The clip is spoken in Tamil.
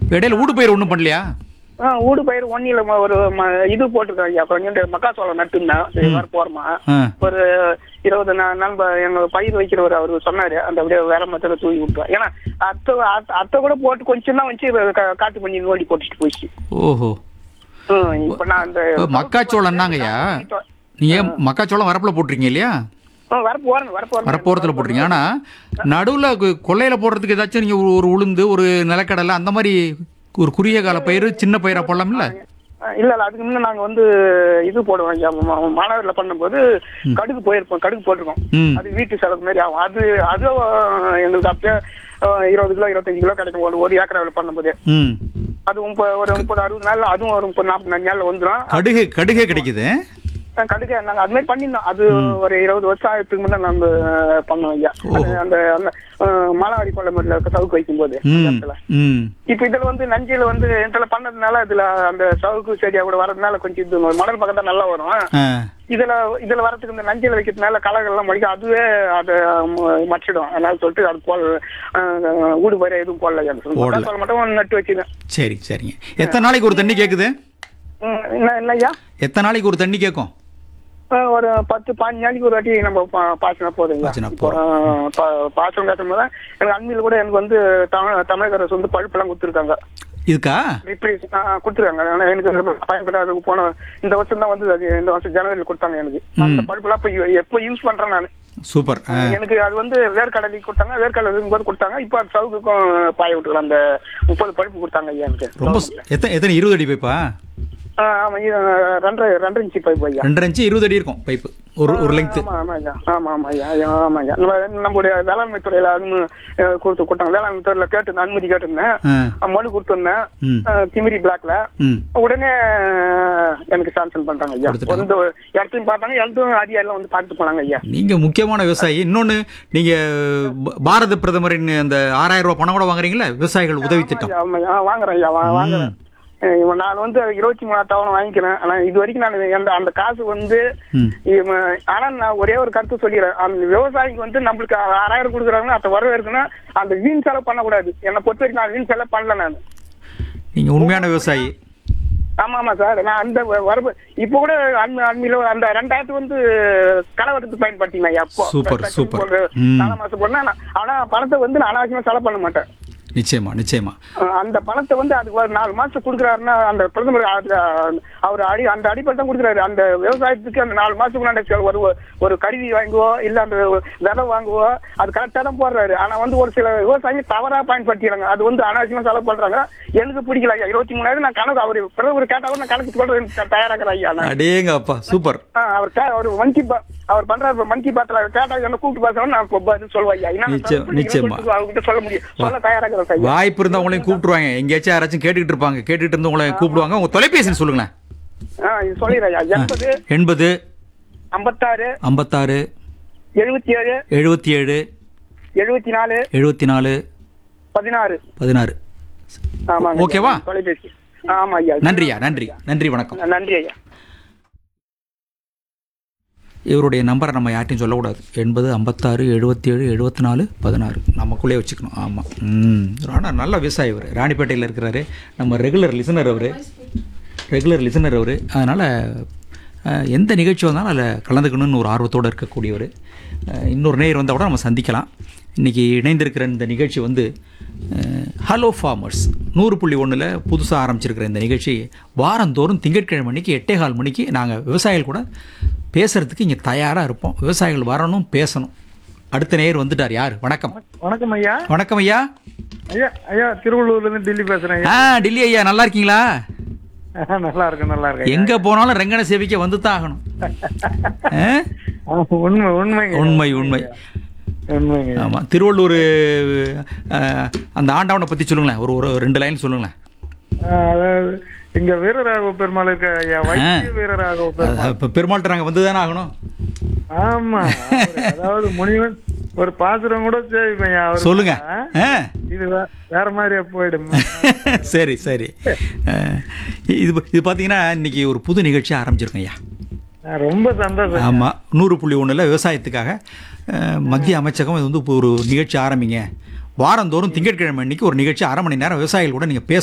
இடையில ஊடு பயிர் ஒன்றும் பண்ணலையா ஆ ஊடு பயிர் ஒன்னில ஒரு ம- இது போட்டிருக்கோம் ஐயா கொஞ்சம் மக்காச்சோளம் நட்டுருந்தேன் சரி வர போறோமா ஆ ஒரு இருபது நாள் நாள் ப- எங்க பயிர் வைக்கிறவர் அவரு சொன்னாரு அந்த அப்படியே வேற மத்தில தூவி விட்டுருவா ஏன்னா அத்தை அத்தை- அத்தை கூட போட்டு கொஞ்சம் தான் வச்சு கா- காட்டு பண்ணி நோண்டி போட்டுட்டு போயிடுச்சு ஓஹோ ம், இப்ப நான் அந்த இப்ப மக்காச்சோளம் என்னங்கய்யா நீங்க மக்காச்சோளம் வரப்புல போட்டிருக்கீங்க இல்லையா ஆ, வர போறேன் வர போறேன் வரப்போரத்தில் போட்டிருக்கீங்க ஆனா நடுவுல கு- கொல்லையில போடுறதுக்கு ஏதாச்சும் நீங்க ஒரு ஒரு உளுந்து ஒரு நிலக்கடலை அந்த மாதிரி ஒரு குறுகிய கால பயிர் சின்ன பயிரா போடலாம்ல ஆ, இல்ல இல்ல அதுக்கு முன்ன நாங்க வந்து இது போடுவோம் ஐயா மா- மாணவர்ல பண்ணும்போது கடுகு போயிருப்போம் கடுகு போட்டிருக்கோம் ம் அது வீட்டு செலவு மாதிரி ஆகும் அது அது எங்களுக்கு அப்பயே ஆ, இருபது கிலோ இருபத்தஞ்சு கிலோ கிடைக்கும் ஒரு ஒரு ஏக்கராவில் பண்ணும்போது ம் அது முப்பது ஒரு முப்பது அறுபது நாள்ல அதுவும் ஒரு முப்பது நாற்பது நாள்ல வந்துடும் கடுகு கடுகே கிடைக்குது கடுக்க நாங்க அது மாதிரி பண்ணிருந்தோம் அது ஒரு இருபது வருஷம் ஆயிரத்துக்கு முன்ன நாங்க பண்ணோம் ஐயா அது அந்த அந்த மாலாவாரி கொள்ளமரில் இருக்க சவுக்கு வைக்கும்போது அந்த ம் இடத்துல. ம் இப்ப இதுல வந்து நஞ்சில வந்து இதுல பண்ணதுனால இதுல அந்த சவுக்கு செடியா கூட வரதுனால கொஞ்சம் இது மணல் பக்கம் தான் நல்லா வரும் ஆ இதுல இதுல வரதுக்கு இந்த நஞ்சில வைக்கிறதுனால களைகள்லாம் மடிக்கும் அதுவே அதை ம- மச்சிடும் அதனால சொல்லிட்டு அது போல் ஊடு பயிர எதுவும் போடல போடல. மக்காச்சோளம் மட்டும் நட்டு வச்சுதான் சரி சரிங்க எத்தனை நாளைக்கு ஒரு தண்ணி கேட்குது என்ன என்ன ஐயா எத்தனை நாளைக்கு ஒரு தண்ணி கேட்கும் அஹ் ஒரு பத்து பாஞ்சு நாளைக்கு ஒரு வாட்டி நம்ம பா- பாய்ச்சினா போதுங்க பாய்ச்சினா இப்போ, அஹ், பா- பாய்ச்சம் காட்டும் போது எனக்கு அண்மையில் கூட எனக்கு வந்து தமிழ் தமிழக அரசு வந்து பழுப்பெல்லாம் கொடுத்துருக்காங்க இதுக்கா ரிப்ளேஸ் கொடுத்துருக்காங்க ஆனா எனக்கு பயன்படாத போன இந்த வருஷம் தான் வந்து அது இந்த வருஷம் ஜனவரியில் கொடுத்தாங்க எனக்கு அந்த பழுப்பெல்லாம் இப்போ எப்போ யூஸ் பண்றேன் நான் சூப்பர் ஆ எனக்கு அது வந்து வேர்க்கடலைக்கு கொடுத்தாங்க வேர்க்கடலை இருக்கும்போது கொடுத்தாங்க இப்போ அது சவுக்குக்கும் பாய விட்டுக்கலாம் அந்த முப்பது பழுப்பு கொடுத்தாங்க ஐயா எனக்கு ரொம்ப சு- எத்தனை எத்தனை இருபது அடி பைப்பா ஆஹ் ஆமா இது ரெண்டரை ரெண்டரை இன்ச்சு பைப் ஐயா ரெண்டரை இன்ச்சு இருபது அடி இருக்கும் பைப்பு ஒரு ஒரு லெங்க்த்து ஆமா ஆமா ஐயா ஆமா ஆமா ஐயா ஐயா, ஆமா ஐயா நம்ம நம்முடைய வேளாண்மை துறையில அதுவும் அஹ், கொடுத்து கொடுத்தாங்க வேளாண்மை துறையில கேட்டு அனுமதி கேட்டிருந்தேன் ஆ அஹ், மனு கொடுத்திருந்தேன் ம் அஹ், திமிரி பிளாக்ல ம் உடனே அஹ், எனக்கு சாங்ஷன் பண்றாங்க ஐயா கொடுத்துட்டாங்க. வந்து இடத்தையும் பார்த்தாங்க இடத்தையும் அதிகாரிலாம் வந்து பார்த்துட்டு போனாங்க ஐயா நீங்க முக்கியமான விவசாயி இன்னொன்னு நீங்க ப- பாரத பிரதமரின் அந்த ஆறாயிரம் ரூபாய் பணம் கூட வாங்குறீங்களா விவசாயிகள் உதவி திட்டம் ஐயா, ஆமா ஐயா, வாங்குறேன் ஐயா வா- வாங்குறேன் அஹ், இவன் நான் வந்து இருபத்தி மூணாயிரம் வாங்கிக்கிறேன் ஆனா இது வரைக்கும் நான் அந்த அந்த காசு வந்து ம் இவன் ஆனா நான் ஒரே ஒரு கருத்து சொல்லிடுறேன் அந்த விவசாயிக்கு வந்து நம்மளுக்கு ஆறாயிரம் கொடுக்குறாங்கன்னா அதை வரவேற்கணும் அந்த வீண் செலவு பண்ணக்கூடாது என்னை பொறுத்த வரைக்கும் நான் வீண் செலவு பண்ணல நான் நீங்க உண்மையான விவசாயி ஆமா ஆமா சார் நான் அந்த வ- வரவு இப்ப கூட அண்மை அண்மையில அந்த ரெண்டாயிரத்து வந்து கலவரத்துக்கு பயன்படுத்தினேன் அப்போ சூப்பர், சூப்பர். ஒரு ம். நாலு மாசம் போனா ஆனா பணத்தை வந்து நான் அனாவசியமா செலவு பண்ண மாட்டேன் நிச்சயமா நிச்சயமா அஹ் அந்த பணத்தை வந்து அதுக்கு ஒரு நாலு மாசம் கொடுக்குறாருன்னா அந்த பிரதமர் அது- அவர் அடி அந்த அடிப்படை தான் கொடுக்குறாரு அந்த விவசாயத்துக்கு அந்த நாலு மாசத்துக்கு முன்னாடி ஒரு ஒரு கருவி வாங்குவோ இல்ல அந்த விதை வாங்குவோ அது கரெக்டா தான் போடுறாரு ஆனா வந்து ஒரு சில விவசாயிங்க தவறா பயன்படுத்திடுறாங்க அது வந்து அனாவசியமா செலவு பண்றாங்க எனக்கு பிடிக்கல ஐயா இருபத்தி மூணாயிரம் நான் கணக்கு அவர் பிரதமர் கேட்டா கூட நான் கணக்கு சொல்றேன் தயாராகிறேன் ஐயா நான் அடேங்க அப்பா சூப்பர் ஆ, அவர் கே- அவர் மன் கி பா அவர் பண்றாரு மன் கி பாத்ல கேட்டா என்ன கூப்பிட்டு பேசுறோம் நான் இப்ப பதில் சொல்லுவேன் ஐயா என்ன நிச்சயம், நிச்சயமா. அவர்கிட்ட சொல்ல முடியும் சொல்ல தயாராகிறேன் ஐயா வாய்ப்பு இருந்தா உங்களையும் கூப்பிட்டுருவாங்க எங்கேயாச்சும் யாராச்சும் கேட்டுக்கிட்டு இருப்பாங்க கேட்டுக்கிட்டு இருந்து உங்களை கூப்பிடுவாங்க உங்க தொலைபேசின்னு சொல்லுங்களேன் ஆ, இது சொல்லிடுறேன் ஐயா எண்பது எண்பது ஐம்பத்தாறு ஐம்பத்தாறு எழுபத்தி ஏழு எழுபத்தி ஏழு எழுபத்தி நாலு எழுபத்தி நாலு பதினாறு பதினாறு ஆமாங்க ஓகேவா? ஐயா. தொலைபேசி ஆமா ஐயா நன்றியா நன்றி நன்றி வணக்கம் நன்றி ஐயா இவருடைய நம்பரை நம்ம யார்ட்டையும் சொல்லக்கூடாது எண்பது ஐம்பத்தாறு எழுபத்தி ஏழு எழுபத்தி நாலு பதினாறு நமக்குள்ளே வச்சுக்கணும் ஆமாம் ம் ஆனால் நல்ல விவசாயி அவர் ராணிப்பேட்டையில் இருக்கிறாரு நம்ம ரெகுலர் லிசனர் அவர் ரெகுலர் லிசனர் அவர் அதனால் எந்த நிகழ்ச்சி வந்தாலும் அதில் கலந்துக்கணும்னு ஒரு ஆர்வத்தோடு இருக்கக்கூடியவர் அஹ், இன்னொரு நேயர் வந்தால் கூட நம்ம சந்திக்கலாம் இன்றைக்கி இணைந்திருக்கிற இந்த நிகழ்ச்சி வந்து ஹலோ ஃபார்மர்ஸ் நூறு புள்ளி ஒன்றில் புதுசாக ஆரம்பிச்சிருக்கிற இந்த நிகழ்ச்சி வாரந்தோறும் திங்கட்கிழமை மணிக்கு எட்டே கால் மணிக்கு நாங்கள் விவசாயிகள் கூட பேசுகிறதுக்கு இங்கே தயாராக இருப்போம் விவசாயிகள் வரணும் பேசணும் அடுத்த நேயர் வந்துட்டார் யார் வணக்கம் வணக்கம் ஐயா வணக்கம் ஐயா ஐயா ஐயா திருவள்ளூர்ல இருந்து டெல்லி பேசுறேன் ஐயா ஆ டில்லி ஐயா நல்லா இருக்கீங்களா நல்லா இருக்கு நல்லா இருக்கு ஐயா. எங்கே போனாலும் ரெங்கனை சேவிக்க வந்து தான் ஆகணும் ஆ? ஆ, உண்மை உண்மைங்க உண்மை உண்மை உண்மைங்க ஐயா. ஆமாம் திருவள்ளூர் அஹ், அந்த ஆண்டவனை பற்றி சொல்லுங்களேன் ஒரு ஒரு ரெண்டு லைன் சொல்லுங்களேன் ஆ, அதாவது இங்க வீரராகவ பெருமாள் இருக்க ஐயா வைத்திய வீரராகவ பெருமாள் இப்போ பெருமாள்கிட்ட நாங்கள் வந்து தானே ஆகணும் ஆமா அவரு, அதாவது முனிவன் ஒரு பாசுரம் கூட செய்வேன் ஐயா அவரு. சொல்லுங்க ஆ, ஆ இது வே- வேற மாதிரியா போயிடும் சரி சரி அஹ், இது இது பார்த்தீங்கன்னா இன்னைக்கு ஒரு புது நிகழ்ச்சி ஆரம்பிச்சிருக்கோம் ஐயா ஆ, ரொம்ப சந்தோஷம் ஆமாம் நூறு புள்ளி ஒன்றில் விவசாயத்துக்காக அஹ், மத்திய அமைச்சகம் இது வந்து இப்போ ஒரு நிகழ்ச்சி ஆரம்பிங்க வாரந்தோறும் திங்கட்கிழமை அன்னைக்கு ஒரு நிகழ்ச்சி அரை மணி நேரம் விவசாயிகள் கூட நீங்கள் பேச